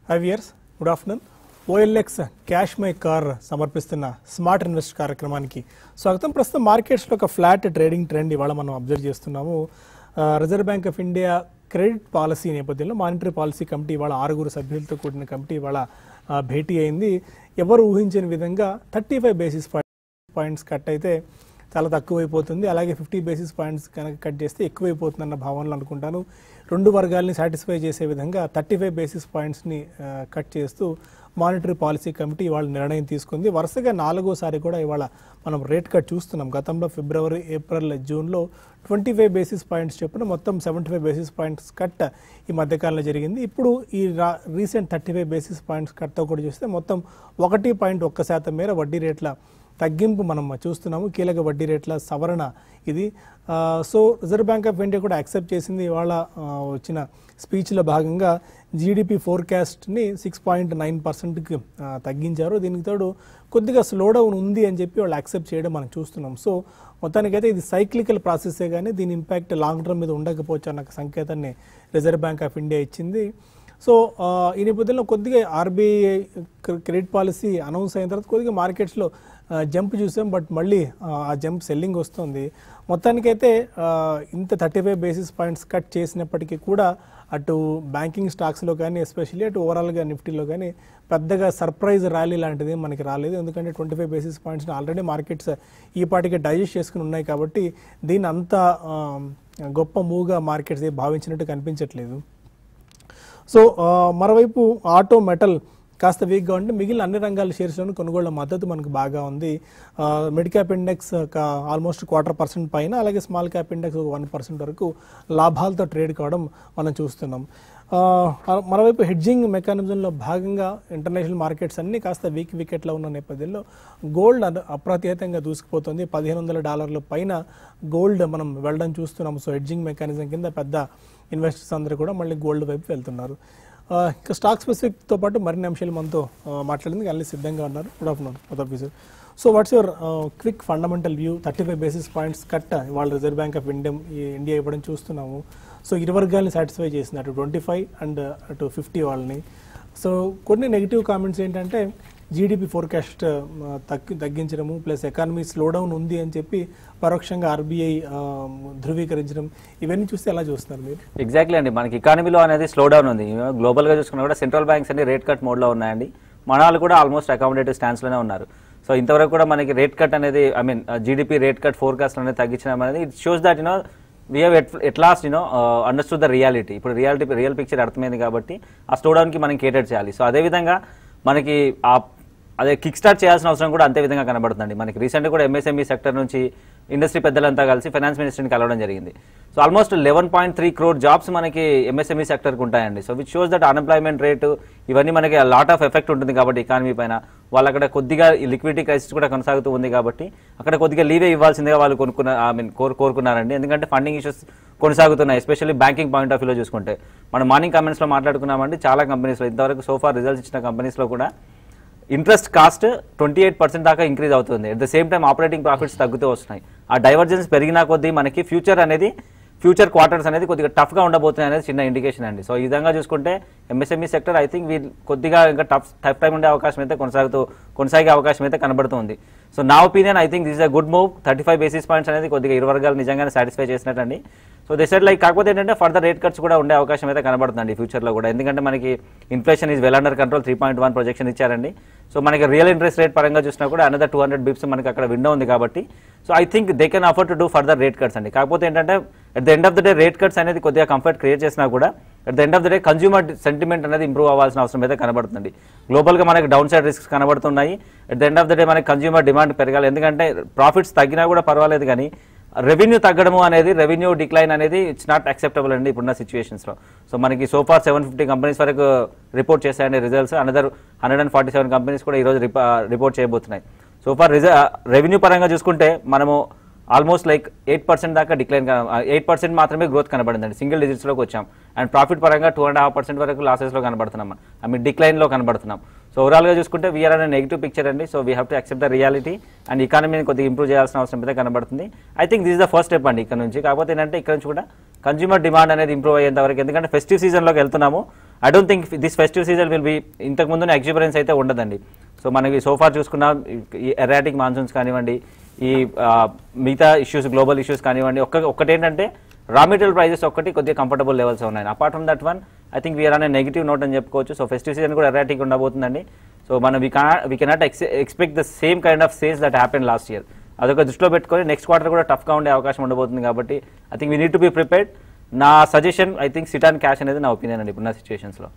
హైవియర్స్ good afternoon OLX cash my car సమర్పిస్తున్న smart invest కార్యక్రమానికి స్వాగతం ప్రస్తుతం మార్కెట్స్లో ఒక ఫ్లాట్ ట్రేడింగ్ ట్రెండ్ ఇవాళ మనం అబ్జర్వ్ చేస్తున్నాము ఆ, Reserve Bank of India credit policy నేపథ్యంలో మానిటరీ పాలసీ కమిటీ ఇవాళ ఆరుగురు సభ్యులతో కూడిన కమిటీ ఇవాళ ఆ, భేటీ అయింది ఎవరు ఊహించని విధంగా thirty five basis points cut అయితే చాలా తక్కువైపోతుంది అలాగే ఫిఫ్టీ బేసిస్ పాయింట్స్ కనుక కట్ చేస్తే ఎక్కువైపోతుంది అన్న భావనలు అనుకుంటాను రెండు వర్గాల్ని సాటిస్ఫై చేసే విధంగా థర్టీ ఫైవ్ బేసిస్ పాయింట్స్ని కట్ చేస్తూ మానిటరీ పాలసీ కమిటీ ఇవాళ నిర్ణయం తీసుకుంది వరుసగా నాలుగోసారి కూడా ఇవాళ మనం రేట్ కట్ చూస్తున్నాం గతంలో ఫిబ్రవరి ఏప్రిల్ జూన్లో ట్వంటీ ఫైవ్ బేసిస్ పాయింట్స్ చొప్పున మొత్తం seventy five basis points cut ఈ మధ్యకాలంలో జరిగింది ఇప్పుడు ఈ రా recent thirty five basis points కట్తో కూడా చూస్తే మొత్తం ఒకటి పాయింట్ ఒక్క శాతం మేర వడ్డీ రేట్ల తగ్గింపు మనం చూస్తున్నాము కీలక వడ్డీ రేట్ల సవరణ ఇది ఆ, so Reserve Bank of India కూడా యాక్సెప్ట్ చేసింది ఇవాళ ఆ, వచ్చిన స్పీచ్లో భాగంగా జీడిపి ఫోర్కాస్ట్ని సిక్స్ పాయింట్ నైన్ పర్సెంట్కి తగ్గించారు దీనికి తోడు కొద్దిగా స్లో డౌన్ ఉంది అని చెప్పి వాళ్ళు యాక్సెప్ట్ చేయడం మనం చూస్తున్నాం సో మొత్తానికైతే ఇది సైక్లికల్ ప్రాసెసే కానీ దీని ఇంపాక్ట్ లాంగ్ టర్మ్ మీద ఉండకపోవచ్చు అన్న సంకేతాన్ని రిజర్వ్ బ్యాంక్ ఆఫ్ ఇండియా ఇచ్చింది సో ఆ, ఈ నేపథ్యంలో కొద్దిగా ఆర్బీఐ క్రెడిట్ పాలసీ అనౌన్స్ అయిన తర్వాత కొద్దిగా మార్కెట్స్లో జంప్ చూసాం బట్ మళ్ళీ ఆ, ఆ జంప్ సెల్లింగ్ వస్తుంది మొత్తానికైతే ఆ, ఇంత thirty five basis points cut చేసినప్పటికీ కూడా అటు బ్యాంకింగ్ స్టాక్స్లో కానీ ఎస్పెషల్లీ అటు ఓవరాల్గా నిఫ్టీలో కానీ పెద్దగా సర్ప్రైజ్ ర్యాలీ లాంటిది మనకి రాలేదు ఎందుకంటే ట్వంటీ ఫైవ్ బేసిస్ పాయింట్స్ని ఆల్రెడీ మార్కెట్స్ ఈ పాటికి డైజెస్ట్ చేసుకుని ఉన్నాయి కాబట్టి దీన్ని అంత ఆ, గొప్ప మూవ్గా మార్కెట్స్ భావించినట్టు కనిపించట్లేదు సో ఆ, మరోవైపు ఆటో మెటల్ కాస్త వీక్గా ఉంటే మిగిలిన అన్ని రంగాల షేర్స్లోనూ కొనుగోళ్ల మద్దతు మనకు బాగా ఉంది మిడ్ క్యాప్ ఇండెక్స్ ఒక ఆల్మోస్ట్ క్వార్టర్ పర్సెంట్ పైన అలాగే స్మాల్ క్యాప్ ఇండెక్స్ ఒక వన్ పర్సెంట్ వరకు లాభాలతో ట్రేడ్ కావడం మనం చూస్తున్నాం ఆ, మరోవైపు హెడ్జింగ్ మెకానిజంలో భాగంగా ఇంటర్నేషనల్ మార్కెట్స్ అన్ని కాస్త వీక్ వికెట్లో ఉన్న నేపథ్యంలో గోల్డ్ అన- అప్రతిహతంగా దూసుకుపోతుంది పదిహేను వందల డాలర్ల పైన గోల్డ్ మనం వెళ్ళడం చూస్తున్నాం సో హెడ్జింగ్ మెకానిజం కింద పెద్ద ఇన్వెస్టర్స్ అందరూ కూడా మళ్ళీ గోల్డ్ వైపు వెళ్తున్నారు ఆ, ఇంకా స్టాక్ స్పెసిఫిక్తో పాటు మరిన్ని అంశాలు మనతో ఆ, మాట్లాడేందుకు అన్ని సిద్ధంగా ఉన్నారు గుడ్ ఆఫ్టర్నూన్ మొదటి officer so what's your quick fundamental view thirty five basis points cut వాళ్ళ Reserve Bank of India India ఇవ్వడం చూస్తున్నాము సో ఇరు వర్గాల్ని సాటిస్ఫై చేసింది అటు ట్వంటీ ఫైవ్ అండ్ అటు ఫిఫ్టీ వాళ్ళని సో కొన్ని నెగిటివ్ కామెంట్స్ ఏంటంటే జీడిపి ఫోర్కాస్ట్ తగ్గి తగ్గించడము ప్లస్ ఎకానమీ స్లో డౌన్ ఉంది అని చెప్పి పరోక్షంగా ఆర్బీఐ ధృవీకరించడం ఇవన్నీ చూస్తే ఎలా చూస్తున్నారు మీరు ఎగ్జాక్ట్లీ అండి మనకి ఎకానమీలో అనేది స్లో డౌన్ ఉంది గ్లోబల్గా చూసుకున్నా కూడా సెంట్రల్ బ్యాంక్స్ అన్ని రేట్ కట్ మోడ్లో ఉన్నాయండి మన వాళ్ళు కూడా ఆల్మోస్ట్ అకామిడేటివ్ స్టాన్స్లోనే ఉన్నారు సో ఇంతవరకు కూడా మనకి రేట్ కట్ అనేది I mean GDP rate cut forecast అనేది తగ్గించడం అనేది it shows that you know we have at at last you know understood the reality ఇప్పుడు రియాలిటీ రియల్ పిక్చర్ అర్థమైంది కాబట్టి ఆ స్లో డౌన్కి మనం కేటర్ చేయాలి సో అదేవిధంగా మనకి ఆ అదే కిక్ స్టార్ట్ చేయాల్సిన అవసరం కూడా అంతే విధంగా కనబడుతుంది మనకి రీసెంట్గా కూడా ఎంఎస్ఎంఈ సెక్టర్ నుంచి ఇండస్ట్రీ పెద్దలంతా కలిసి ఫైనాన్స్ మినిస్టర్ని కలవడం జరిగింది so almost eleven point three crore jobs మనకి ఎంఎస్ఎంఈ సెక్టర్కి ఉంటాయండి so which shows that unemployment rate ఇవన్నీ మనకి లాట్ ఆఫ్ ఎఫెక్ట్ ఉంటుంది కాబట్టి ఎకానమీ పైన వాళ్ళు అక్కడ కొద్దిగా లిక్విడిటీ క్రైసిస్ కూడా కొనసాగుతూ ఉంది కాబట్టి అక్కడ కొద్దిగా లీవే ఇవ్వాల్సిందిగా వాళ్ళు కొనుక్కున్న ఐ మీన్ కోరు కోరుకున్నారండి ఎందుకంటే ఫండింగ్ ఇష్యూస్ కొనసాగుతున్నాయి ఎస్పెషల్లీ బ్యాంకింగ్ పాయింట్ ఆఫ్ వ్యూలో చూసుకుంటే మనం మార్నింగ్ కమెంట్స్లో మాట్లాడుకున్నామండి చాలా కంపెనీస్లో ఇంతవరకు సోఫార్ రిజల్ట్స్ ఇచ్చిన కంపెనీస్లో కూడా interest cost twenty eight percent దాకా ఇంక్రీజ్ అవుతుంది at the same time operating profits తగ్గుతూ వస్తున్నాయి ఆ డైవర్జెన్స్ పెరిగినా కొద్దీ మనకి ఫ్యూచర్ అనేది ఫ్యూచర్ క్వార్టర్స్ అనేది కొద్దిగా టఫ్గా ఉండబోతున్నాయి అనేది చిన్న ఇండికేషన్ అండి సో ఈ విధంగా చూసుకుంటే ఎంఎస్ఎంఈ సెక్టర్ ఐ థింక్ వీళ్ళు కొద్దిగా ఇంకా టఫ్ టఫ్ టైం ఉండే అవకాశం అయితే కొనసాగుతూ కొనసాగే అవకాశం అయితే కనబడుతుంది సో నా opinion I think this a good move thirty five basis points అనేది కొద్దిగా ఇరు వర్గాలు నిజంగానే సాటిస్ఫై చేసినట్టండి సో దే సెట్ లైక్ కాకపోతే ఏంటంటే ఫర్దర్ రేట్ కట్స్ కూడా ఉండే అవకాశం అయితే కనబడుతుంది ఫ్యూచర్లో కూడా ఎందుకంటే మనకి inflation is well under control three point one projection ఇచ్చారండి సో మనకి రియల్ ఇంట్రెస్ట్ రేట్ పరంగా చూసినా కూడా అనదర్ టూ హండ్రెడ్ బిప్స్ మనకి అక్కడ విండో ఉంది కాబట్టి so I think they can afford to do further rate cuts అండి కాకపోతే ఏంటంటే at the end of the day rate cuts అనేది కొద్దిగా కంఫర్ట్ క్రియేట్ చేసినా కూడా at the end of the day consumer sentiment అనేది ఇంప్రూవ్ అవ్వాల్సిన అవసరం అయితే కనబడుతుంది గ్లోబల్గా మనకి డౌన్ సైడ్ రిస్క్స్ కనబడుతున్నాయి at the end of the day మనకి కన్జ్యూమర్ డిమాండ్ పెరగాలి ఎందుకంటే ప్రాఫిట్స్ తగ్గినా కూడా పర్వాలేదు కానీ రెవెన్యూ తగ్గడము అనేది రెవెన్యూ డిక్లైన్ అనేది ఇట్స్ నాట్ అక్సెప్టబుల్ అండి ఇప్పుడున్న సిచ్యువేషన్స్లో సో మనకి సోఫార్ సెవెన్ ఫిఫ్టీ కంపెనీస్ వరకు రిపోర్ట్ చేశాయండి results another hundred and forty seven companies కూడా ఈరోజు రిపోర్ట్ చేయబోతున్నాయి సోఫార్ రిజ రెవెన్యూ పరంగా చూసుకుంటే మనము ఆల్మోస్ట్ లైక్ ఎయిట్ పర్సెంట్ దాకా డిక్లైన్ ఎయిట్ పర్సెంట్ మాత్రమే గ్రోత్ కనబడిందండి సింగిల్ డిజిట్స్లోకి వచ్చాం అండ్ ప్రాఫిట్ పరంగా టూ అండ్ హాఫ్ పర్సెంట్ వరకు లాసెస్లో కనబడుతున్నాం ఐ మీన్ డిక్లైన్లో కనబడుతున్నాం సో ఓవరాల్గా చూసుకుంటే వీఆర్ అనే నెగిటివ్ పిక్చర్ అండి so we have to accept the reality and ఎకానమీని కొద్దిగా ఇంప్రూవ్ చేయాల్సిన అవసరం అయితే కనబడుతుంది I think this the first step అండి ఇక్కడ నుంచి కాకపోతే ఏంటంటే ఇక్కడ నుంచి కూడా కన్జ్యూమర్ డిమాండ్ అనేది ఇంప్రూవ్ అయ్యేంత వరకు ఎందుకంటే ఫెస్టివ్ సీజన్లోకి వెళ్తున్నాము I don't think this festive season will be ఇంతకు ముందు ఎక్స్పీరియన్స్ అయితే ఉండదండి సో మనకి సోఫార్ చూసుకున్న ఈ ఎరాటిక్ మాన్సూన్స్ కానివ్వండి ఈ ఆ, మిగతా ఇష్యూస్ గ్లోబల్ ఇష్యూస్ కానివ్వండి ఒక్క ఒక్కటేంటంటే రా మెటీరియల్ ప్రైజెస్ ఒక్కటి కొద్దిగా కంఫర్టబుల్ లెవెల్స్ ఉన్నాయి apart from that one I think we are అనే నెగిటివ్ నోట్ అని చెప్పుకోవచ్చు సో ఫెస్టివ్ సీజన్ కూడా ఎరాటిక్ ఉండబోతుందండి సో మనం వీ కా we cannot expect the same kind of sales that happen last year అదొక దృష్టిలో పెట్టుకొని నెక్స్ట్ క్వార్టర్ కూడా టఫ్గా ఉండే అవకాశం ఉండబోతుంది కాబట్టి I think we need to be prepared నా suggestion I think sit and cash అనేది నా ఒపీనియన్ అండి ఇప్పుడున్న సిచ్యువేషన్స్లో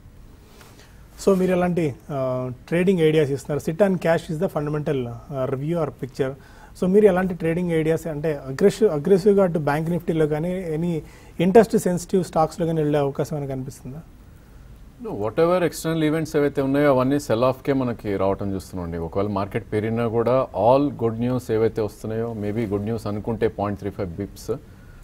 సో మీరు ఎలాంటి ట్రేడింగ్ ఐడియాస్ ఇస్తున్నారు sit and cash is the fundamental review or picture so మీరు ఎలాంటి ట్రేడింగ్ ఐడియాస్ అంటే అగ్రెసివ్ అగ్రెసివ్గా అటు బ్యాంక్ నిఫ్టీలో కానీ ఎనీ ఇంట్రెస్ట్ సెన్సిటివ్ స్టాక్స్లో కానీ వెళ్ళే అవకాశం అని కనిపిస్తుందా వాట్ ఎవర్ ఎక్స్టర్నల్ ఈవెంట్స్ ఏవైతే ఉన్నాయో అవన్నీ సెల్ ఆఫ్కే మనకి రావటం చూస్తున్నాండి ఒకవేళ మార్కెట్ పెరిగినా కూడా ఆల్ గుడ్ న్యూస్ ఏవైతే వస్తున్నాయో మేబీ గుడ్ న్యూస్ అనుకుంటే పాయింట్ త్రీ ఫైవ్ బిప్స్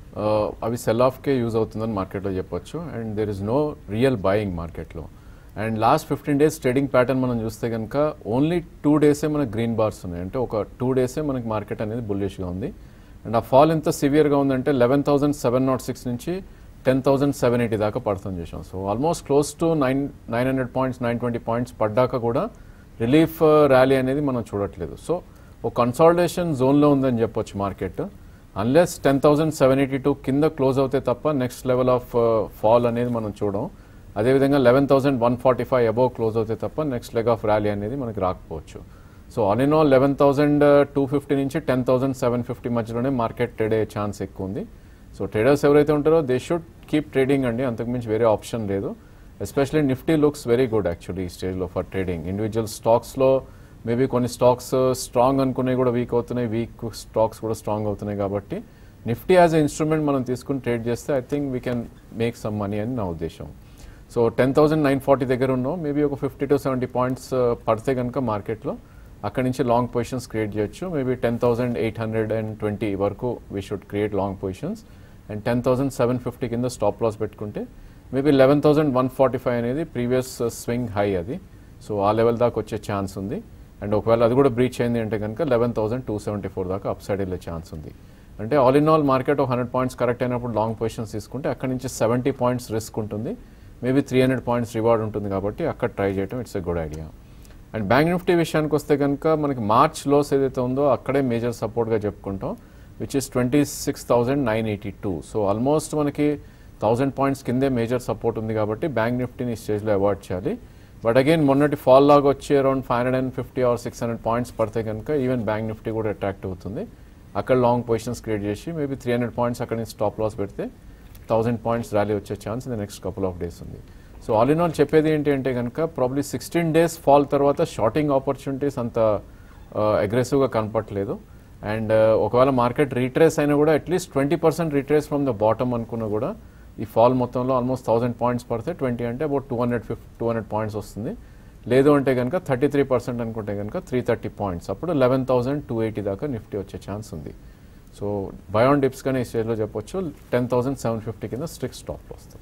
అవి సెల్ ఆఫ్కే యూజ్ అవుతుందని మార్కెట్లో చెప్పొచ్చు and there is no real buying మార్కెట్లో and last fifteen days trading pattern మనం చూస్తే కనుక ఓన్లీ టూ డేసే మనకి గ్రీన్ బార్స్ ఉన్నాయి అంటే ఒక టూ డేసే మనకి మార్కెట్ అనేది బుల్లిష్గా ఉంది అండ్ ఆ ఫాల్ ఎంత సివియర్గా ఉందంటే eleven thousand seven naught six నుంచి టెన్ థౌసండ్ సెవెన్ ఎయిటీ దాకా పడుతుంది చేసాం so almost close to nine nine hundred points nine twenty points పడ్డాక కూడా రిలీఫ్ ర్యాలీ అనేది మనం చూడట్లేదు సో ఒక కన్సాలిడేషన్ జోన్లో ఉందని చెప్పొచ్చు market unless ten thousand seven eighty two కింద క్లోజ్ అవుతే తప్ప నెక్స్ట్ లెవెల్ ఆఫ్ ఫాల్ అనేది మనం చూడం అదేవిధంగా eleven thousand one forty five above close అవుతే తప్ప నెక్స్ట్ లెగ్ ఆఫ్ ర్యాలీ అనేది మనకి రాకపోవచ్చు so all in all eleven thousand two fifty నుంచి టెన్ థౌసండ్ సెవెన్ ఫిఫ్టీ మధ్యలోనే మార్కెట్ ట్రేడ్ అయ్యే ఛాన్స్ ఎక్కువ ఉంది సో ట్రేడర్స్ ఎవరైతే ఉంటారో దే షుడ్ కీప్ ట్రేడింగ్ అండి అంతకుమించి వేరే ఆప్షన్ లేదు especially Nifty looks very good actually ఈ స్టేజ్లో ఫర్ ట్రేడింగ్ ఇండివిజువల్ స్టాక్స్లో మేబీ కొన్ని స్టాక్స్ స్ట్రాంగ్ అనుకునేవి కూడా వీక్ అవుతున్నాయి వీక్ స్టాక్స్ కూడా స్ట్రాంగ్ అవుతున్నాయి కాబట్టి నిఫ్టీ యాజ్ ఎ ఇన్స్ట్రుమెంట్ మనం తీసుకుని ట్రేడ్ చేస్తే I think we can make some money అని నా ఉద్దేశం so ten thousand nine forty దగ్గర ఉన్నాం మేబీ ఒక ఫిఫ్టీ టు సెవెంటీ పాయింట్స్ పడితే కనుక మార్కెట్లో అక్కడి నుంచి లాంగ్ పొజిషన్స్ క్రియేట్ చేయొచ్చు maybe ten thousand eight hundred and twenty వరకు we should create long positions and ten thousand seven fifty కింద స్టాప్ లాస్ పెట్టుకుంటే maybe eleven thousand one forty five అనేది ప్రీవియస్ స్వింగ్ హై అది so ఆ level దాకా వచ్చే chance ఉంది and ఒకవేళ అది కూడా బ్రీచ్ అయింది అంటే కనుక eleven thousand two seventy four దాకా అప్ సైడ్ వెళ్ళే ఛాన్స్ ఉంది అంటే ఆల్ ఇన్ ఆల్ మార్కెట్ ఒక హండ్రెడ్ పాయింట్స్ కరెక్ట్ అయినప్పుడు లాంగ్ పొజిషన్స్ తీసుకుంటే అక్కడ నుంచి సెవెంటీ పాయింట్స్ రిస్క్ ఉంటుంది maybe three hundred points reward ఉంటుంది కాబట్టి అక్కడ ట్రై చేయడం it's a good idea and bank Nifty విషయానికి వస్తే కనుక మనకి మార్చ్ లోస్ ఏదైతే ఉందో అక్కడే మేజర్ సపోర్ట్గా చెప్పుకుంటాం which is twenty six thousand nine eighty two so almost మనకి థౌజండ్ పాయింట్స్ కిందే మేజర్ సపోర్ట్ ఉంది కాబట్టి బ్యాంక్ నిఫ్టీని ఈ స్టేజ్లో అవాయిడ్ చేయాలి బట్ అగైన్ మొన్నటి ఫాల్ లాగా వచ్చి around five hundred and fifty or six hundred points పడితే కనుక ఈవెన్ బ్యాంక్ నిఫ్టీ కూడా అట్రాక్ట్ అవుతుంది అక్కడ లాంగ్ పొజిషన్స్ క్రియేట్ చేసి మేబీ త్రీ హండ్రెడ్ పాయింట్స్ అక్కడ నుంచి స్టాప్ లాస్ పెడితే థౌసండ్ పాయింట్స్ ర్యాలీ వచ్చే chance in the next couple of days ఉంది సో ఆల్ ఇన్ ఆల్ చెప్పేది ఏంటి అంటే కనుక ప్రాబ్లీ సిక్స్టీన్ డేస్ ఫాల్ తర్వాత షార్టింగ్ ఆపర్చునిటీస్ అంత అగ్రెసివ్గా కనపట్లేదు అండ్ ఒకవేళ మార్కెట్ రీట్రేస్ అయినా కూడా at least twenty percent retrace from the bottom అనుకున్నా కూడా ఈ ఫాల్ మొత్తంలో ఆల్మోస్ట్ థౌసండ్ పాయింట్స్ పడితే ట్వంటీ అంటే about two hundred fifty two hundred points వస్తుంది లేదు అంటే కనుక థర్టీ త్రీ పర్సెంట్ అనుకుంటే కనుక త్రీ థర్టీ పాయింట్స్ అప్పుడు లెవెన్ థౌసండ్ టూ ఎయిటీ దాకా నిఫ్టీ వచ్చే ఛాన్స్ ఉంది సో బయాన్ డిప్స్ కానీ ఈ స్టేజ్లో చెప్పొచ్చు టెన్ థౌసండ్ సెవెన్ ఫిఫ్టీ కింద స్ట్రిక్ట్ స్టాప్ వస్తుంది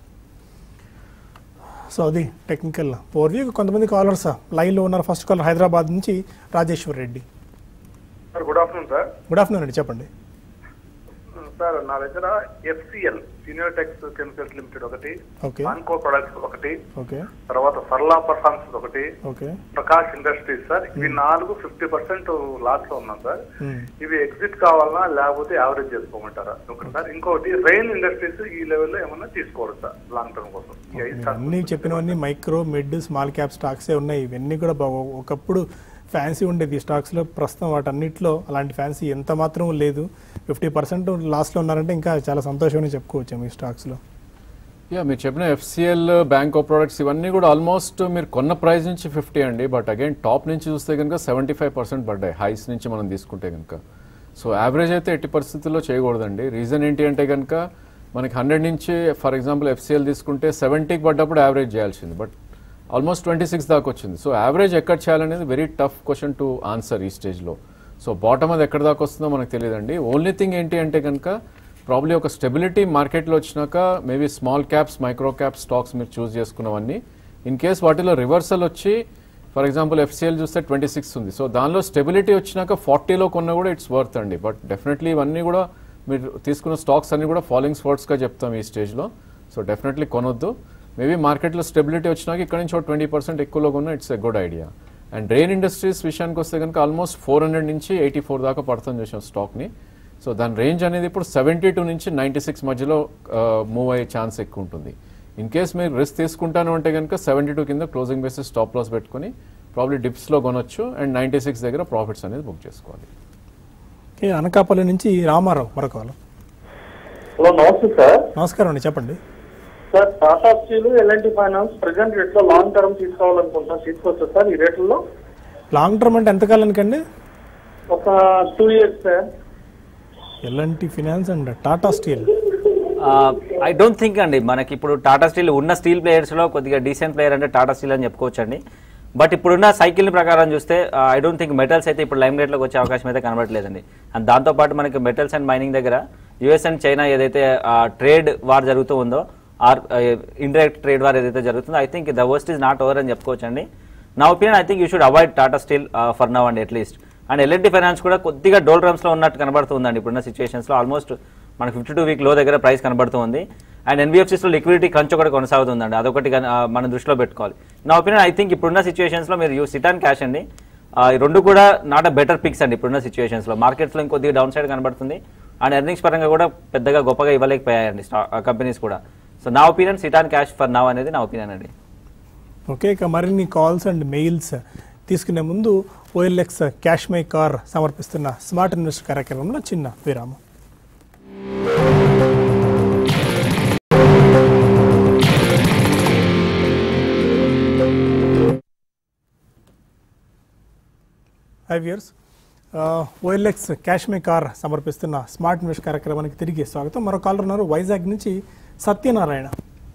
సో అది టెక్నికల్ ఓవర్వ్యూ కొంతమంది కాలర్స్ లైన్లో ఉన్నారు ఫస్ట్ కాలర్ హైదరాబాద్ నుంచి Rajeshwar Reddy sir good afternoon sir good afternoon అండి చెప్పండి సార్ నా దగ్గర FCL senior tex chemicals limited ఒకటి ఓకే మాన్కో ప్రొడక్ట్స్ ఒకటి ఓకే తర్వాత సర్లా పర్ఫార్మెన్స్ ఒకటి ఓకే ప్రకాష్ ఇండస్ట్రీస్ సార్ ఇవి నాలుగు ఫిఫ్టీ పర్సెంట్ లాస్ లో ఉన్నాం సార్ Hmm. ఇవి ఎగ్జిట్ కావాలన్నా లేకపోతే యావరేజ్ చేసుకోమంటారా ఒకటి సార్ ఇంకోటి రెయిన్ ఇండస్ట్రీస్ ఈ లెవెల్లో ఏమన్నా తీసుకోవచ్చు సార్ లాంగ్ టర్మ్ కోసం ఈ ఐదు మీరు stocks అన్ని చెప్పినవన్నీ మైక్రో మిడ్ స్మాల్ క్యాప్ స్టాక్సే ఉన్నాయి ఇవన్నీ కూడా బాగా ఒకప్పుడు ఫ్యాన్సీ ఉండేది ఈ స్టాక్స్లో ప్రస్తుతం వాటన్నిటిలో అలాంటి ఫ్యాన్సీ ఎంత మాత్రం లేదు ఫిఫ్టీ పర్సెంట్ లాస్ట్లో ఉన్నారంటే ఇంకా చాలా సంతోషమని చెప్పుకోవచ్చు మీ స్టాక్స్లో యా మీరు చెప్పిన ఎఫ్సిఎల్ బ్యాంక్ ఆఫ్ ప్రొడక్ట్స్ ఇవన్నీ కూడా ఆల్మోస్ట్ మీరు కొన్న ప్రైస్ నుంచి ఫిఫ్టీ అండి బట్ అగైన్ టాప్ నుంచి చూస్తే కనుక సెవెంటీ ఫైవ్ పర్సెంట్ పడ్డాయి హైస్ నుంచి మనం తీసుకుంటే కనుక సో యావరేజ్ అయితే ఎట్టి పరిస్థితుల్లో చేయకూడదండి రీజన్ ఏంటి అంటే కనుక మనకి హండ్రెడ్ నుంచి ఫర్ ఎగ్జాంపుల్ ఎఫ్సిఎల్ తీసుకుంటే సెవెంటీకి పడ్డప్పుడు యావరేజ్ చేయాల్సింది బట్ ఆల్మోస్ట్ ట్వంటీ సిక్స్ దాకా వచ్చింది సో యావరేజ్ ఎక్కడ చేయాలనేది very tough question to answer ఈ స్టేజ్లో సో బాటమ్ అది ఎక్కడ దాకా వస్తుందో మనకు తెలియదండి ఓన్లీ థింగ్ ఏంటి అంటే కనుక ప్రాబ్లీ ఒక స్టెబిలిటీ మార్కెట్లో వచ్చినాక maybe small caps micro cap stocks మీరు చూస్ చేసుకున్నవన్నీ ఇన్ కేస్ వాటిలో రివర్సల్ వచ్చి ఫర్ ఎగ్జాంపుల్ ఎఫ్సిఎల్ చూస్తే ట్వంటీ సిక్స్ ఉంది సో దానిలో స్టెబిలిటీ వచ్చినాక ఫార్టీలో కొన్నా కూడా ఇట్స్ వర్త్ అండి బట్ డెఫినెట్లీ ఇవన్నీ కూడా మీరు తీసుకున్న స్టాక్స్ అన్ని కూడా ఫాలోయింగ్ స్పోర్ట్స్గా చెప్తాం ఈ స్టేజ్లో సో డెఫినెట్లీ కొనొద్దు మేబీ మార్కెట్లో స్టెబిలిటీ వచ్చినాక ఇక్కడ నుంచి ఒక ట్వంటీ పర్సెంట్ ఎక్కువలో ఉన్న it's a good idea and rain industries విషయానికి వస్తే కనుక ఆల్మోస్ట్ ఫోర్ హండ్రెడ్ నుంచి ఎయిటీ ఫోర్ దాకా పడుతుంది చూసాం స్టాక్ని సో దాని రేంజ్ అనేది ఇప్పుడు సెవెంటీ టూ నుంచి నైంటీ సిక్స్ మధ్యలో మూవ్ అయ్యే ఛాన్స్ ఎక్కువ ఉంటుంది ఇన్ కేస్ మీరు రిస్క్ తీసుకుంటాను అంటే కనుక సెవెంటీ టూ కింద క్లోజింగ్ బేసిస్ స్టాప్ లాస్ పెట్టుకుని ప్రాబ్లీ డిప్స్లో కొనొచ్చు అండ్ నైంటీ సిక్స్ దగ్గర ప్రాఫిట్స్ అనేది బుక్ చేసుకోవాలి ఓకే అనకాపల్లి నుంచి రామారావు మరొక వాళ్ళు హలో నమస్తే సార్ నమస్కారం అండి చెప్పండి sir Tata steel LNT finance present రేట్లో లాంగ్ టర్మ్ తీసుకోవాలనుకుంటున్నాం తీసుకోవచ్చా సార్ ఈ రేట్లలో లాంగ్ టర్మ్ అంటే ఎంతకాలానికండి ఒక two years sir LNT finance and Tata steel I don't think అండి మనకి ఇప్పుడు టాటా స్టీల్ ఉన్న స్టీల్ ప్లేయర్స్లో కొద్దిగా డీసెంట్ ప్లేయర్ అంటే టాటా స్టీల్ అని చెప్పుకోవచ్చు అండి బట్ ఇప్పుడున్న సైకిల్ ప్రకారం చూస్తే ఐ డోంట్ థింక్ మెటల్స్ అయితే ఇప్పుడు లైమ్ రేట్లోకి వచ్చే అవకాశం అయితే కనబడలేదండి అండ్ దాంతోపాటు మనకి మెటల్స్ అండ్ మైనింగ్ దగ్గర యుఎస్ అండ్ చైనా ఏదైతే ట్రేడ్ వార్ జరుగుతూ ఉందో ఆర్ ఇండైరెక్ట్ ట్రేడ్ వార్ ఏదైతే జరుగుతుందో I think the worst is not over అని చెప్పుకోవచ్చు అండి నా opinion I think you should avoid Tata steel for now and at least and LNT finance కూడా కొద్దిగా డోల్ లో ఉన్నట్టు కనబడుతుందండి ఇప్పుడున్న సిచ్యువేషన్స్లో ఆల్మోస్ట్ మనకు ఫిఫ్టీ టూ వీక్ లో దగ్గర ప్రైస్ కనబడుతుంది అండ్ ఎన్బిఎఫ్సిస్లో లిక్విడిటీ కంచు కూడా కొనసాగుతుందండి అదొకటి గన- ఆ, మనం దృష్టిలో పెట్టుకోవాలి నా ఒపీనియన్ ఐ థింక్ ఇప్పుడున్న సిచ్యువేషన్స్లో మీరు యూ సిట్ అండ్ క్యాష్ అండి ఆ, ఈ రెండు కూడా నాట్ అ బెటర్ పిక్స్ అండి ఇప్పుడున్న సిచ్యువేషన్స్లో మార్కెట్స్లో ఇంకొద్దిగా డౌన్ సైడ్ కనబడుతుంది అండ్ ఎర్నింగ్స్ పరంగా కూడా పెద్దగా గొప్పగా ఇవ్వలేకపోయాయండి కంపెనీస్ కూడా సో నా opinion sit and cash for now అనేది నా ఒపీనియన్ అండి ఓకే ఇక మరిన్ని కాల్స్ అండ్ మెయిల్స్ తీసుకునే ముందు ఓఎల్ఎక్స్ క్యాష్ మై కార్ సమర్పిస్తున్న స్మార్ట్ ఇన్వెస్ట్ కార్యక్రమంలో చిన్న విరామం hi viewers OLX cash my car సమర్పిస్తున్న స్మార్ట్ ఇన్వెస్ట్ కార్యక్రమానికి తిరిగి స్వాగతం మరో కాలర్ ఉన్నారు వైజాగ్ నుంచి సత్యనారాయణ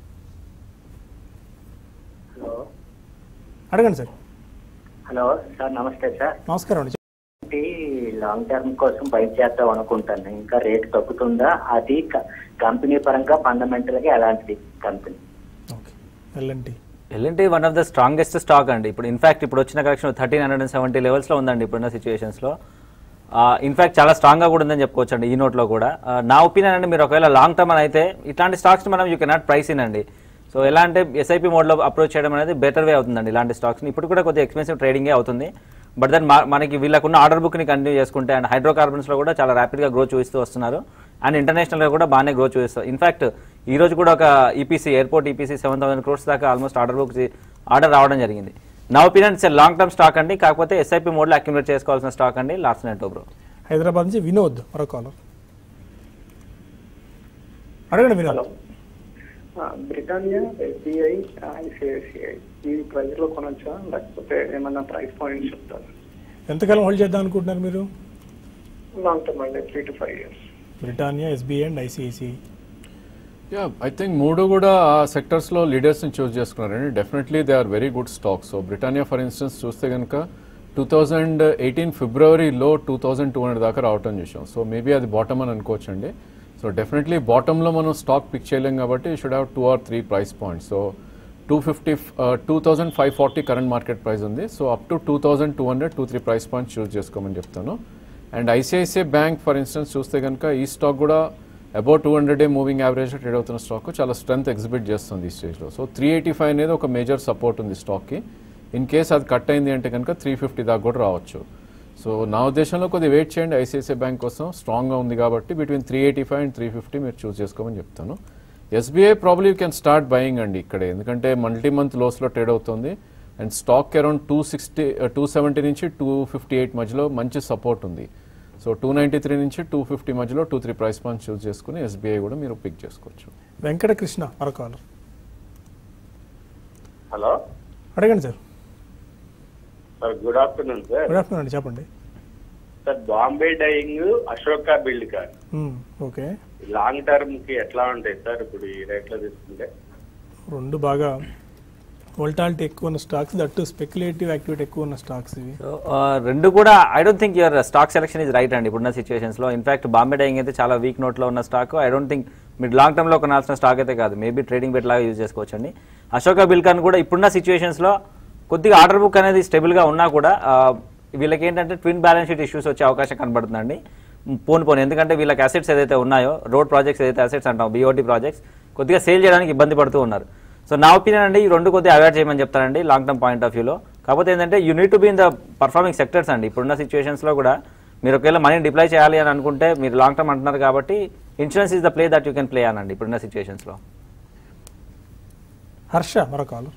హలో అడగండి సార్ హలో సార్ నమస్తే సార్ నమస్కారం అండి ఏంటి లాంగ్ టర్మ్ కోసం బై చేద్దాం అనుకుంటాను ఇంకా రేట్ తగ్గుతుందా అది క- కంపెనీ పరంగా ఫండమెంటల్ గా ఎలాంటిది company okay LNT LNT one of the strongest stock అండి ఇప్పుడు ఇన్ఫాక్ట్ ఇప్పుడు వచ్చిన correction thirteen hundred and seventy లెవెల్స్లో ఉందండి ఇప్పుడున్న సిచ్యువేషన్స్లో ఇన్ఫాక్ట్ చాలా స్ట్రాంగ్గా కూడా ఉందని చెప్పుకోవచ్చు అండి ఈ నోట్లో కూడా ఆ, నా ఒపీనియన్ అండి మీరు ఒకవేళ లాంగ్ టర్మ్ అని అయితే ఇట్లాంటి స్టాక్స్ మనం యూ కెనాట్ ప్రైస్ ఇన్ అండి సో ఎలా అంటే ఎస్ఐపి మోడ్లో అప్రోచ్ చేయడం అనేది బెటర్ వే అవుతుందండి ఇలాంటి స్టాక్స్ని ఇప్పుడు కూడా కొద్దిగా ఎక్స్పెన్సివ్ ట్రేడింగే అవుతుంది బట్ దెన్ మనకి వీళ్ళకున్న ఆర్డర్ బుక్ని కంటిన్యూ చేసుకుంటే అండ్ హైడ్రోకార్బన్స్లో కూడా చాలా ర్యాపిడ్గా గ్రో చూపిస్తూ వస్తున్నారు అండ్ ఇంటర్నేషనల్గా కూడా బాగానే గ్రో చూపిస్తారు ఇన్ఫాక్ట్ ఈ రోజు కూడా ఒక EPC airport EPC seven thousand crores దాకా ఆల్మోస్ట్ ఆర్డర్ బుక్ ఆర్డర్ రావడం జరిగింది నా opinion it's long term stock అండి కాకపోతే ఎస్ఐపి మోడ్లో అక్యుములేట్ చేసుకోవాల్సిన స్టాక్ అండి లాస్ట్ నెట్ బ్రో హైదరాబాద్ నుంచి వినోద్ మరో కాలర్ అడగండి వినోద్ బ్రిటానియా ఎస్బీఐ ఐసిఐసిఐ ఈ ప్రైస్ లో కొనొచ్చా లేకపోతే ఏమన్నా ప్రైస్ పాయింట్ చెప్తారు ఎంతకాలం హోల్డ్ చేద్దాం అనుకుంటున్నారు మీరు లాంగ్ టర్మ్ అండి three to five years Britannia SBI and ICICI yeah I think మూడు కూడా ఆ సెక్టర్స్లో లీడర్స్ని చూస్ చేసుకున్నారండి definitely they are very good stocks so Britannia for instance చూస్తే కనుక టూ థౌజండ్ ఎయిటీన్ ఫిబ్రవరిలో టూ థౌజండ్ టూ హండ్రెడ్ దాకా రావటం చూసాం సో మేబీ అది బాటమ్ అని అనుకోవచ్చండి సో డెఫినెట్లీ బాటంలో మనం స్టాక్ పిక్ చేయలేం కాబట్టి should have two or three price points so two fifty two thousand five forty current market price ఉంది so up to two thousand two hundred two three price points choose చేసుకోమని చెప్తాను and ICICI bank for instance చూస్తే కనుక ఈ stock కూడా about two hundred day moving average trade అవుతున్న stock చాలా strength exhibit చేస్తుంది ఈ స్టేజ్లో సో త్రీ ఎయిటీ ఫైవ్ అనేది ఒక మేజర్ సపోర్ట్ ఉంది స్టాక్కి ఇన్ కేస్ అది కట్ అయింది అంటే కనుక త్రీ ఫిఫ్టీ దాకా కూడా రావచ్చు సో నా ఉద్దేశంలో కొద్దిగా వెయిట్ చేయండి ఐసిఐసిఐ బ్యాంక్ కోసం స్ట్రాంగ్గా ఉంది కాబట్టి between three eighty five and three fifty మీరు చూస్ చేసుకోమని చెప్తాను SBI probably you can start buying అండి ఇక్కడే ఎందుకంటే మల్టీ మంత్ లోస్లో ట్రేడ్ అవుతుంది and stock around two sixty two seventy నుంచి టూ ఫిఫ్టీ ఎయిట్ మధ్యలో మంచి సపోర్ట్ ఉంది సో టూ నైంటీ త్రీ నుంచి టూ ఫిఫ్టీ మధ్యలో two three price points choose చేసుకుని ఎస్బీఐ కూడా మీరు పిక్ చేసుకోవచ్చు వెంకటకృష్ణ మరో కాలర్ హలో అడగండి sir sir good afternoon sir good afternoon అండి చెప్పండి sir Bombay dyeing Ashoka buildcon hmm, okay long term కి ఎట్లా ఉంటాయి సార్ ఇప్పుడు ఈ రేట్ లో తీసుకుంటే రెండు బాగా వోల్టాలిటీ ఎక్కువ ఉన్న స్టాక్స్ దట్టు స్పెక్యులేటివ్ యాక్టివిటీ ఎక్కువ ఉన్న స్టాక్స్ ఇవి సో రెండు కూడా I don't think your stock selection is right అండి ఇప్పుడున్న సిచ్యువేషన్స్లో ఇన్ఫాక్ట్ బాంబే డైయింగ్ అయితే చాలా వీక్ నోట్లో ఉన్న స్టాక్ ఐ డోంట్ థింక్ మీరు లాంగ్ టర్మ్లో కొనాల్సిన స్టాక్ అయితే కాదు మేబీ ట్రేడింగ్ బెట్ లాగా యూజ్ చేసుకోవచ్చు అండి అశోక బిల్కాన్ కూడా ఇప్పుడున్న సిచ్యువేషన్స్లో కొద్దిగా ఆర్డర్ బుక్ అనేది స్టేబుల్గా ఉన్నా కూడా ఆ, వీళ్ళకి ఏంటంటే ట్విన్ బ్యాలెన్స్ షీట్ ఇష్యూస్ వచ్చే అవకాశం కనబడుతుందండి పోను పోను ఎందుకంటే వీళ్ళకి అసెట్స్ ఏదైతే ఉన్నాయో రోడ్ ప్రాజెక్ట్స్ ఏదైతే అసెట్స్ అంటాం బీఓటీ ప్రాజెక్ట్స్ కొద్దిగా సేల్ చేయడానికి ఇబ్బంది పడుతూ ఉన్నారు సో నా ఒపీనియన్ అండి ఈ రెండు కొద్దిగా అవాయిడ్ చేయమని చెప్తానండి లాంగ్ టర్మ్ పాయింట్ ఆఫ్ వ్యూలో కాకపోతే ఏంటంటే you need to be in the performing sectors అండి ఇప్పుడున్న సిచ్యువేషన్స్లో కూడా మీరు ఒకవేళ మనీ డిప్లాయ్ చేయాలి అని అనుకుంటే మీరు లాంగ్ టర్మ్ అంటున్నారు కాబట్టి insurance is the play that you can play అనండి ఇప్పుడున్న సిచ్యువేషన్స్లో హర్ష మరో కాలు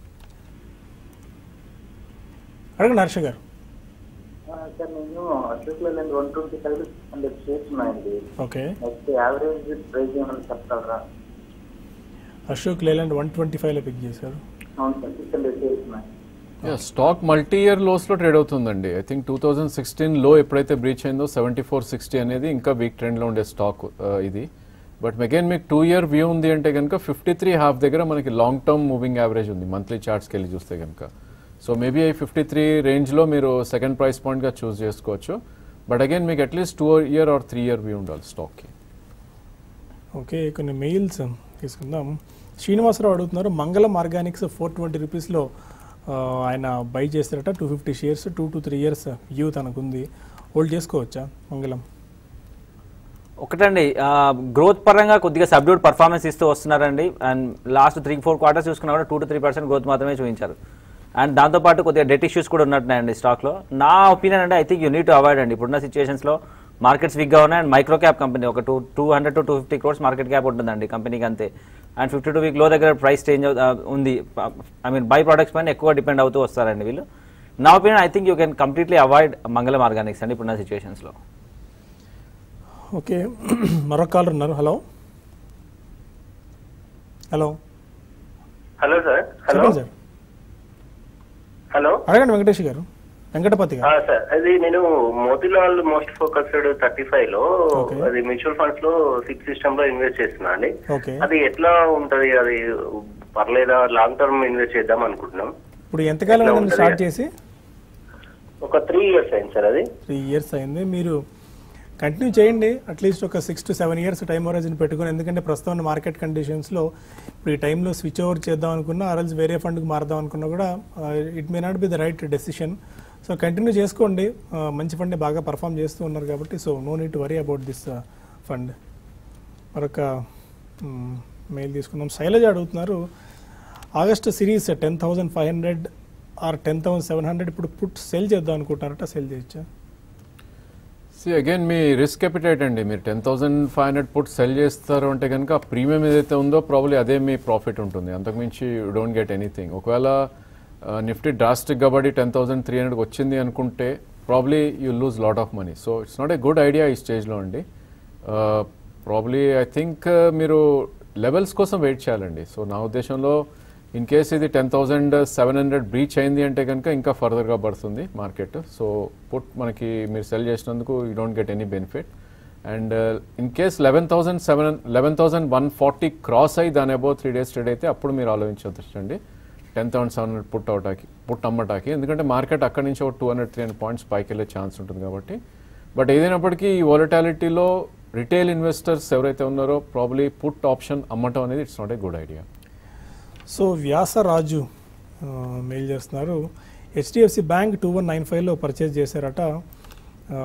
అడగండి హర్ష గారు సార్ నేను Ashok Leyland one twenty five hundred shares ఉన్నాయండి ఓకే నెక్స్ట్ యావరేజ్ ప్రైస్ ఏమైనా చెప్పగలరా అశోక్ లేలాండ్ వన్ ట్వంటీ ఫైవ్లో పిక్ చేశారు అవును సార్ సిక్స్ హండ్రెడ్ షేర్స్ ఉన్నాయి స్టాక్ మల్టీ ఇయర్ లోస్లో ట్రేడ్ అవుతుందండి I think two thousand sixteen లో ఎప్పుడైతే బ్రీచ్ అయిందో సెవెంటీ ఫోర్ సిక్స్టీ అనేది ఇంకా వీక్ ట్రెండ్లో ఉండే స్టాక్ ఇది బట్ అగైన్ మీకు టూ ఇయర్ వ్యూ ఉంది అంటే కనుక ఫిఫ్టీ త్రీ హాఫ్ దగ్గర మనకి లాంగ్ టర్మ్ మూవింగ్ యావరేజ్ ఉంది మంత్లీ చార్ట్స్కి వెళ్ళి చూస్తే కనుక సో మేబీ ఈ ఫిఫ్టీ త్రీ రేంజ్లో మీరు సెకండ్ ప్రైస్ పాయింట్గా చూస్ చేసుకోవచ్చు బట్ అగైన్ మీకు at least two year or three year view ఉండాలి స్టాక్కి ఓకే కొన్ని మెయిల్స్ తీసుకుందాం శ్రీనివాసరావు అడుగుతున్నారు మంగళం ఆర్గానిక్స్ ఫోర్ ట్వంటీ రూపీస్లో ఆయన బై చేస్తారట two fifty shares two to three years view తనకుంది హోల్డ్ చేసుకోవచ్చా మంగళం ఒకటండి గ్రోత్ పరంగా కొద్దిగా సబ్డ్యూట్ పర్ఫార్మెన్స్ ఇస్తూ వస్తున్నారండి and last three four quarters చూసుకున్నా కూడా two to three percent growth మాత్రమే చూపించారు అండ్ దాంతోపాటు కొద్దిగా డెట్ ఇష్యూస్ కూడా ఉన్నట్టున్నాయండి స్టాక్లో నా ఒపీనియన్ అంటే I think you need to avoid అండి ఇప్పుడున్న సిచ్యువేషన్స్లో మార్కెట్స్ వీక్గా ఉన్నాయి అండ్ మైక్రో క్యాప్ కంపెనీ ఒక two two hundred to two fifty crores market cap ఉంటుందండి కంపెనీకి అంతే అండ్ ఫిఫ్టీ టూ వీక్ లో దగ్గర ప్రైస్ చేంజ్ ఉంది ఐ మీన్ బై ప్రొడక్ట్స్ పైన ఎక్కువ డిపెండ్ అవుతూ వస్తారండి వీళ్ళు నా opinion I think you can completely avoid Mangalam Organics అండి ఇప్పుడున్న సిచ్యువేషన్స్లో ఓకే మరొక కాలర్ ఉన్నారు hello hello hello sir hello చెప్పండి సార్ హలో అడగండి వెంకటేష్ గారు వెంకటపతి ఆ, గారు సార్ అది నేను Motilal most focused thirty five లో Okay. అది మ్యూచువల్ ఫండ్స్ లో సిక్స్ సిస్టమ్ లో ఇన్వెస్ట్ చేస్తున్నా అండి ఓకే అది ఎట్లా ఉంటది అది పర్లేదా లాంగ్ టర్మ్ ఇన్వెస్ట్ చేద్దాం అనుకుంటున్నాం ఇప్పుడు ఎంతకాలం ఎట్లా అయింది ఉంటది? స్టార్ట్ చేసి ఒక త్రీ ఇయర్స్ అయింది సార్ అది త్రీ ఇయర్స్ అయింది మీరు కంటిన్యూ చేయండి అట్లీస్ట్ ఒక six to seven years time horizon పెట్టుకుని ఎందుకంటే ప్రస్తుతం ఉన్న మార్కెట్ కండిషన్స్లో ఇప్పుడు ఈ టైంలో స్విచ్ ఓవర్ చేద్దాం అనుకున్నా ఆర్ఎల్స్ వేరే ఫండ్కి మారదాం అనుకున్నా కూడా it may not be the right decision so continue చేసుకోండి ఆ, మంచి ఫండ్ బాగా పర్ఫామ్ చేస్తూ ఉన్నారు కాబట్టి so no need worry about this fund మరొక మెయిల్ తీసుకుందాం శైలజ అడుగుతున్నారు August series ten thousand five hundred or ten thousand seven hundred ఇప్పుడు పుట్ సెల్ చేద్దాం అనుకుంటున్నారట సెల్ చేయొచ్చా సి అగైన్ మీ రిస్క్ ఎపిటైట్ అండి మీరు ten thousand five hundred put sell చేస్తారు అంటే కనుక ఆ ప్రీమియం ఏదైతే ఉందో ప్రాబ్లీ అదే మీ ప్రాఫిట్ ఉంటుంది అంతకుమించి యూ డోంట్ గెట్ ఎనీథింగ్ ఒకవేళ నిఫ్టీ డ్రాస్టిక్ కాబట్టి టెన్ థౌసండ్ త్రీ హండ్రెడ్కి వచ్చింది అనుకుంటే probably you lose lot of money so it's not a good idea ఈ స్టేజ్లో అండి ప్రాబ్లీ ఐ థింక్ మీరు లెవెల్స్ కోసం వెయిట్ చేయాలండి సో నా ఉద్దేశంలో ఇన్ కేస్ ఇది ten thousand seven hundred breach అయింది అంటే కనుక ఇంకా ఫర్దర్గా పడుతుంది మార్కెట్ సో పుట్ మనకి మీరు సెల్ చేసినందుకు you don't get any benefit and in case eleven thousand seven eleven thousand one forty cross అయ్యి దాని అబౌవ్ త్రీ డేస్ ట్రేడ్ అయితే అప్పుడు మీరు ఆలోచించవచ్చండి ten thousand seven hundred put అవటానికి పుట్ అమ్మటానికి ఎందుకంటే మార్కెట్ అక్కడి నుంచి ఒక two hundred three hundred points పైకి వెళ్ళే ఛాన్స్ ఉంటుంది కాబట్టి బట్ ఏదైనప్పటికీ ఈ వాలటాలిటీలో రిటైల్ ఇన్వెస్టర్స్ ఎవరైతే ఉన్నారో ప్రాబ్లీ పుట్ ఆప్షన్ అమ్మటం అనేది it's not a good idea so Vyasaraju ఆ, మెయిల్ చేస్తున్నారు HDFC bank two one nine ఫైవ్లో పర్చేజ్ చేశారట ఆ,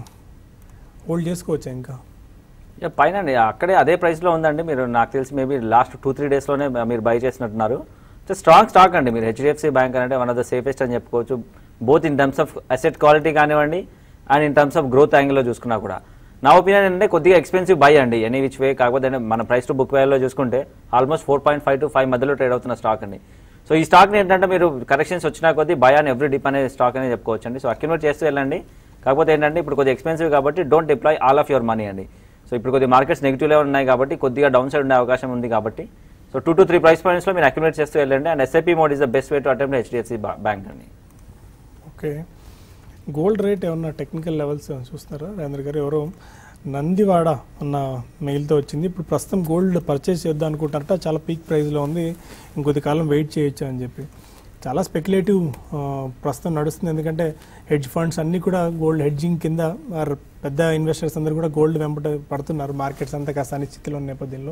హోల్డ్ చేసుకోవచ్చా ఇంకా యా, పైన అండి అక్కడే అదే ప్రైస్లో ఉందండి మీరు నాకు తెలిసి మేబీ లాస్ట్ టూ త్రీ డేస్లోనే మీరు బై చేసినట్టున్నారు స్ట్రాంగ్ స్టాక్ అండి మీరు హెచ్డిఎఫ్సి బ్యాంక్ అంటే వన్ ఆఫ్ ద సేఫెస్ట్ అని చెప్పుకోవచ్చు both in terms of asset quality కానివ్వండి and in terms of growth యాంగిల్లో చూసుకున్నా కూడా నా ఒపీనియన్ ఏంటంటే కొద్దిగా ఎక్స్పెన్సివ్ బై అండి ఎనీ విచ్ వే కాకపోతే అంటే మన ప్రైస్ టు బుక్ వాల్యూలో చూసుకుంటే almost four point five to five మధ్యలో ట్రేడ్ అవుతున్న స్టాక్ అండి సో ఈ స్టాక్ని ఏంటంటే మీరు కరెక్షన్స్ వచ్చినా కొద్దీ బై ఆన్ ఎవ్రీ డిప్ అనే స్టాక్ అనేది చెప్పుకోవచ్చు అండి సో అక్యుమిలేట్ చేస్తూ వెళ్ళండి కాకపోతే ఏంటంటే ఇప్పుడు కొద్దిగా ఎక్స్పెన్సివ్ కాబట్టి don't deploy all of your money అండి సో ఇప్పుడు కొద్దిగా మార్కెట్స్ నెగిటివ్లో ఉన్నాయి కాబట్టి కొద్దిగా డౌన్ సైడ్ ఉండే అవకాశం ఉంది కాబట్టి so two to three price పాయింట్స్లో మీరు అక్యుమిలేట్ చేస్తూ వెళ్ళండి and SIP mode is the best way to attempt HDFC bank అండి ఓకే గోల్డ్ రేట్ ఏమన్నా టెక్నికల్ లెవెల్స్ చూస్తున్నారా రాజేంద్ర గారు ఎవరో నందివాడ అన్న మెయిల్తో వచ్చింది ఇప్పుడు ప్రస్తుతం గోల్డ్ పర్చేస్ చేద్దాం అనుకుంటారట చాలా పీక్ ప్రైస్లో ఉంది ఇంకొద్ది కాలం వెయిట్ చేయొచ్చు అని చెప్పి చాలా స్పెక్యులేటివ్ ప్రస్తుతం నడుస్తుంది ఎందుకంటే హెడ్జ్ ఫండ్స్ అన్నీ కూడా గోల్డ్ హెడ్జింగ్ కింద ఆర్ పెద్ద ఇన్వెస్టర్స్ అందరూ కూడా గోల్డ్ వెంబట పడుతున్నారు మార్కెట్స్ అంతా కాస్త అనిశ్చితిలో ఉన్న నేపథ్యంలో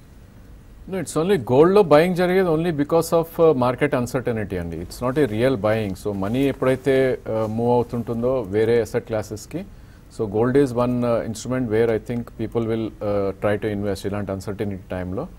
ఇట్స్ ఓన్లీ గోల్డ్లో బయింగ్ జరిగేది only because of market uncertainty అండి it's not a real buying so money ఎప్పుడైతే మూవ్ అవుతుంటుందో వేరే అసెట్ క్లాసెస్కి so gold is one instrument where I think people will try to invest ఇలాంటి అన్సర్టనిటీ టైంలో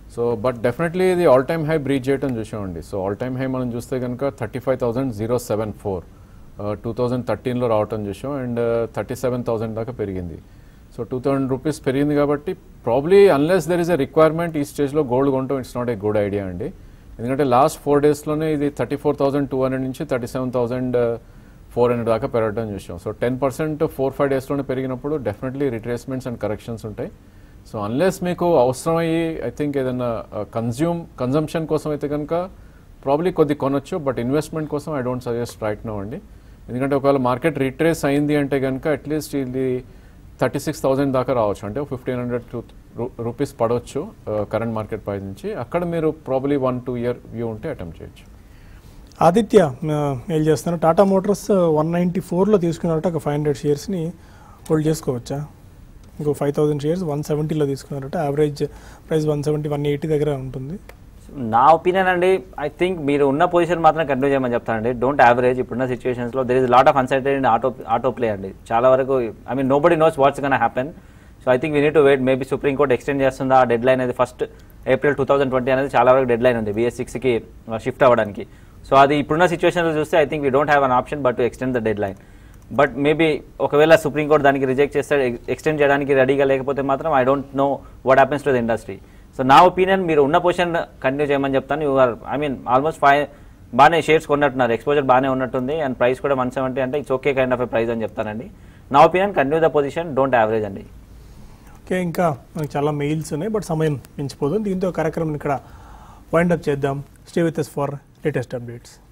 so but definitely ఇది all time high breach చేయడం చూసామండి సో ఆల్ టైమ్ హై మనం చూస్తే కనుక thirty five thousand zero seven four two thousand థర్టీన్లో రావటం చూసాం అండ్ థర్టీ సెవెన్ థౌసండ్ దాకా పెరిగింది సో టూ థౌసండ్ రూపీస్ పెరిగింది కాబట్టి probably unless there is a requirement ఈ స్టేజ్లో గోల్డ్ కొనటం it's not a good idea అండి ఎందుకంటే లాస్ట్ ఫోర్ డేస్లోనే ఇది thirty four thousand two hundred నుంచి thirty seven thousand four hundred దాకా పెరగడం చూసాం so ten percent four five డేస్లోనే పెరిగినప్పుడు డెఫినెట్లీ రిట్రేస్మెంట్స్ అండ్ కరెక్షన్స్ ఉంటాయి సో అన్లెస్ మీకు అవసరమయ్యి ఐ థింక్ ఏదైనా కన్జ్యూమ్ కన్జంప్షన్ కోసం అయితే కనుక ప్రాబ్లీ కొద్ది కొనొచ్చు బట్ ఇన్వెస్ట్మెంట్ కోసం I don't suggest right now అండి ఎందుకంటే ఒకవేళ మార్కెట్ రిట్రేస్ అయింది అంటే కనుక అట్లీస్ట్ ఇది థర్టీ సిక్స్ థౌసండ్ దాకా రావచ్చు అంటే ఫిఫ్టీన్ హండ్రెడ్ రూపీస్ పడవచ్చు కరెంట్ మార్కెట్ ప్రైస్ నుంచి అక్కడ మీరు probably one two year view ఉంటే అటెంప్ట్ చేయొచ్చు ఆదిత్య ఏం చేస్తున్నారు టాటా మోటార్స్ వన్ నైంటీ ఫోర్లో తీసుకున్నారట ఒక ఫైవ్ హండ్రెడ్ షేర్స్ని హోల్డ్ చేసుకోవచ్చా ఇంకో ఫైవ్ థౌసండ్ షేర్స్ వన్ సెవెంటీలో తీసుకున్నారట average price one seventy one eighty దగ్గర ఉంటుంది నా ఒపీనియన్ అండి ఐ థింక్ మీరు ఉన్న పొజిషన్ మాత్రం కంటిన్యూ చేయమని చెప్తానండి డోంట్ యావరేజ్ ఇప్పుడున్న సిచ్యువేషన్స్లో there is lot of uncertain auto auto play అండి చాలా వరకు I mean nobody knows what's gonna happen so I think we need to wait maybe Supreme Court extend చేస్తుందా ఆ డెడ్ లైన్ అనేది first April two thousand twenty అనేది చాలా వరకు deadline ఉంది బిఎస్ సిక్స్కి షిఫ్ట్ అవ్వడానికి సో అది ఇప్పుడున్న సిచ్యువేషన్లో చూస్తే I think we don't have an option but to extend the dead deadline but maybe ఒకవేళ సుప్రీం కోర్ట్ దానికి రిజెక్ట్ చేస్తే ఎక్స్టెండ్ చేయడానికి రెడీగా లేకపోతే మాత్రం I don't know what happens to the industry so నా ఒపీనియన్ మీరు ఉన్న పొజిషన్ కంటిన్యూ చేయమని చెప్తాను you are I mean almost five బాగానే షేర్స్ కొన్నట్టున్నారు ఎక్స్పోజర్ బాగానే ఉన్నట్టుంది అండ్ ప్రైస్ కూడా వన్ సెవెంటీ అంటే it's okay kind of a price అని చెప్తానండి నా opinion continue the position don't average అండి ఓకే ఇంకా మనకి చాలా మెయిల్స్ ఉన్నాయి బట్ సమయం మించిపోతుంది దీంతో కార్యక్రమం ఇక్కడ వైండప్ చేద్దాం stay with us for latest updates